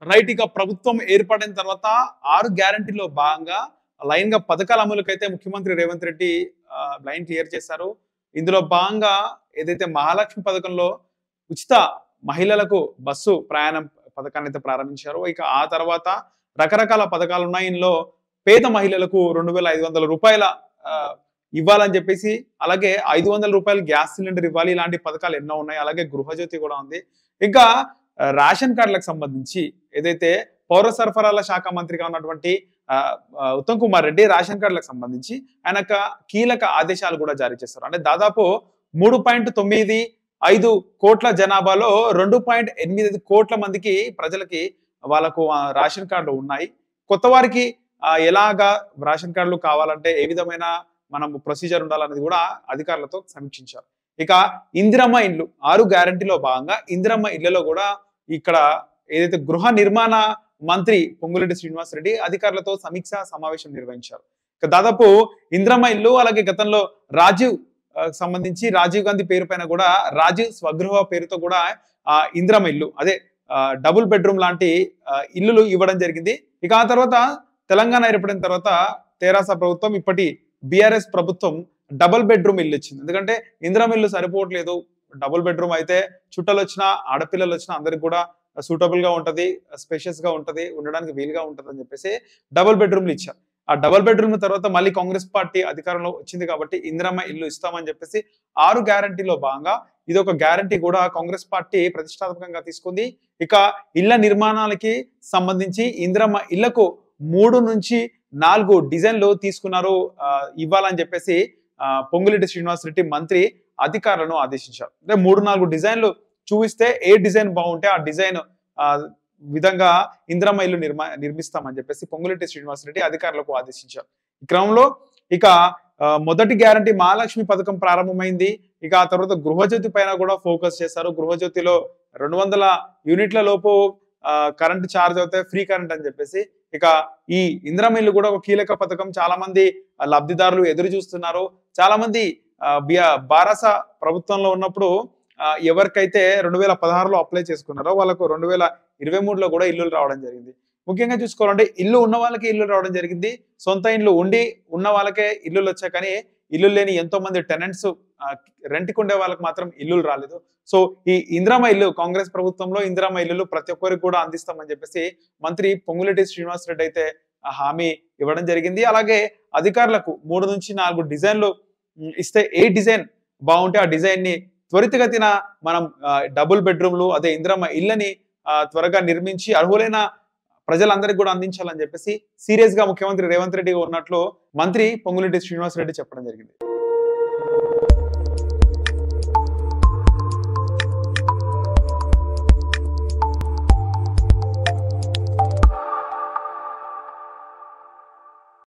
right ఇక ప్రభుత్వం ఏర్పడిన తర్వాత ఆరు గ్యారంటీలో భాగంగా లైన్ గా పథకాల అమలుకైతే ముఖ్యమంత్రి రేవంత్ రెడ్డి ఆ, లైన్ క్లియర్ చేశారు ఇందులో భాగంగా ఏదైతే మహాలక్ష్మి పథకంలో ఉచిత మహిళలకు బస్సు ప్రయాణం పథకాన్ని అయితే ప్రారంభించారు ఇక ఆ తర్వాత రకరకాల పథకాలు ఉన్నాయి ఇందులో పేద మహిళలకు రెండు వేల ఐదు వందల రూపాయల ఆ, ఇవ్వాలని చెప్పేసి అలాగే ఐదు వందల రూపాయలు గ్యాస్ సిలిండర్ ఇవ్వాలి ఇలాంటి పథకాలు ఎన్నో ఉన్నాయి అలాగే గృహజ్యోతి కూడా ఉంది ఇంకా ఆ, రేషన్ కార్డులకు సంబంధించి ఏదైతే పౌర సరఫరాల శాఖ మంత్రిగా ఉన్నటువంటి ఆ, ఆ, ఉత్తమ్ కుమార్ రెడ్డి రేషన్ కార్డులకు సంబంధించి ఆయన యొక్క కీలక ఆదేశాలు కూడా జారీ చేస్తారు అంటే దాదాపు మూడు పాయింట్ తొమ్మిది ఐదు కోట్ల జనాభాలో రెండు పాయింట్ ఎనిమిది కోట్ల మందికి ప్రజలకి వాళ్ళకు ఆ, రేషన్ కార్డులు ఉన్నాయి కొత్త వారికి ఆ, ఎలాగా రేషన్ కార్డులు కావాలంటే ఏ విధమైన మనం ప్రొసీజర్ ఉండాలనేది కూడా అధికారులతో సమీక్షించారు ఇక ఇందిరమ్మ ఇండ్లు ఆరు గ్యారంటీలో భాగంగా ఇందిరమ్మ ఇళ్లలో కూడా ఇక్కడ ఏదైతే గృహ నిర్మాణ మంత్రి పొంగులేటి శ్రీనివాస్ రెడ్డి అధికారులతో సమీక్ష సమావేశం నిర్వహించారు ఇక దాదాపు ఇందిరమ్మ ఇల్లు అలాగే గతంలో రాజీవ్ ఆ, సంబంధించి రాజీవ్ గాంధీ పేరు పైన కూడా రాజీవ్ స్వగృహ పేరుతో కూడా ఆ ఇందిరమ్మ ఇల్లు అదే డబుల్ బెడ్రూమ్ లాంటి ఆ, ఇల్లులు ఇవ్వడం జరిగింది ఇక ఆ తర్వాత తెలంగాణ ఏర్పడిన తర్వాత తెరాస ప్రభుత్వం ఇప్పటి బీఆర్ఎస్ ప్రభుత్వం డబుల్ బెడ్రూమ్ ఇల్లు ఇచ్చింది ఎందుకంటే ఇందిరమ్మ ఇల్లు సరిపోవట్లేదు డబుల్ బెడ్రూమ్ అయితే చుట్టాలు వచ్చినా ఆడపిల్లలు వచ్చినా అందరికి కూడా సూటబుల్ గా ఉంటది స్పేషియస్ గా ఉంటది ఉండడానికి వీలుగా ఉంటది అని చెప్పేసి డబుల్ బెడ్రూమ్లు ఇచ్చారు ఆ డబుల్ బెడ్రూమ్ తర్వాత మళ్ళీ కాంగ్రెస్ పార్టీ అధికారంలో వచ్చింది కాబట్టి ఇందిరమ్మ ఇల్లు ఇస్తామని చెప్పేసి ఆరు గ్యారంటీలో భాగంగా ఇది ఒక గ్యారంటీ కూడా కాంగ్రెస్ పార్టీ ప్రతిష్టాత్మకంగా తీసుకుంది ఇక ఇళ్ల నిర్మాణాలకి సంబంధించి ఇందిరమ్మ ఇళ్లకు మూడు నుంచి నాలుగు డిజైన్లు తీసుకున్నారు ఆ, ఇవ్వాలని చెప్పేసి ఆ, పొంగులేటి శ్రీనివాస్ రెడ్డి మంత్రి అధికారులను ఆదేశించారు అంటే మూడు నాలుగు డిజైన్లు చూపిస్తే ఏ డిజైన్ బాగుంటే ఆ డిజైన్ ఆ, విధంగా ఇందిరమ్మ ఇల్లు నిర్మా నిర్మిస్తామని చెప్పేసి పొంగులేటి శ్రీనివాస్ రెడ్డి అధికారులకు ఆదేశించారు ఈ క్రమంలో ఇక ఆ, మొదటి గ్యారంటీ మహాలక్ష్మి పథకం ప్రారంభమైంది ఇక ఆ తర్వాత గృహజ్యోతి పైన కూడా ఫోకస్ చేశారు గృహజ్యోతిలో రెండు వందల యూనిట్ల లోపు కరెంట్ ఛార్జ్ అవుతాయి ఫ్రీ కరెంట్ అని చెప్పేసి ఇక ఈ ఇందిరమ్మ ఇల్లు కూడా ఒక కీలక పథకం చాలా మంది ఆ, లబ్ధిదారులు ఎదురు చూస్తున్నారు చాలా మంది ఆ, బియా- బారాస ప్రభుత్వంలో ఉన్నప్పుడు ఆ, ఎవరికైతే రెండు వేల పదహారులో అప్లై చేసుకున్నారో వాళ్ళకు రెండు వేల ఇరవై మూడులో కూడా ఇల్లులు రావడం జరిగింది ముఖ్యంగా చూసుకోవాలంటే ఇల్లు ఉన్న వాళ్ళకి ఇల్లు రావడం జరిగింది సొంత ఇల్లు ఉండి ఉన్న వాళ్ళకే ఇల్లులు వచ్చాయి కానీ ఇల్లు లేని ఎంతో మంది టెనెంట్స్ రెంట్కి ఉండే వాళ్ళకి మాత్రం ఇల్లులు రాలేదు సో ఈ ఇందిరామ ఇల్లు కాంగ్రెస్ ప్రభుత్వంలో ఇందిరామ ఇల్లులు ప్రతి ఒక్కరికి కూడా అందిస్తామని చెప్పేసి మంత్రి పొంగులేటి శ్రీనివాస్ రెడ్డి అయితే ఆ హామీ ఇవ్వడం జరిగింది అలాగే అధికారులకు మూడు నుంచి నాలుగు డిజైన్లు ఉమ్, ఇస్తే ఏ డిజైన్ బాగుంటే ఆ డిజైన్ ని త్వరితగతిన మనం ఆ, డబుల్ బెడ్రూమ్లు అదే ఇందిరమ్మ ఇళ్ళని ఆ, త్వరగా నిర్మించి అర్హులైన ప్రజలందరికీ కూడా అందించాలని చెప్పేసి సీరియస్ గా ముఖ్యమంత్రి రేవంత్ రెడ్డి ఉన్నట్లు మంత్రి పొంగులేటి శ్రీనివాస్ రెడ్డి చెప్పడం జరిగింది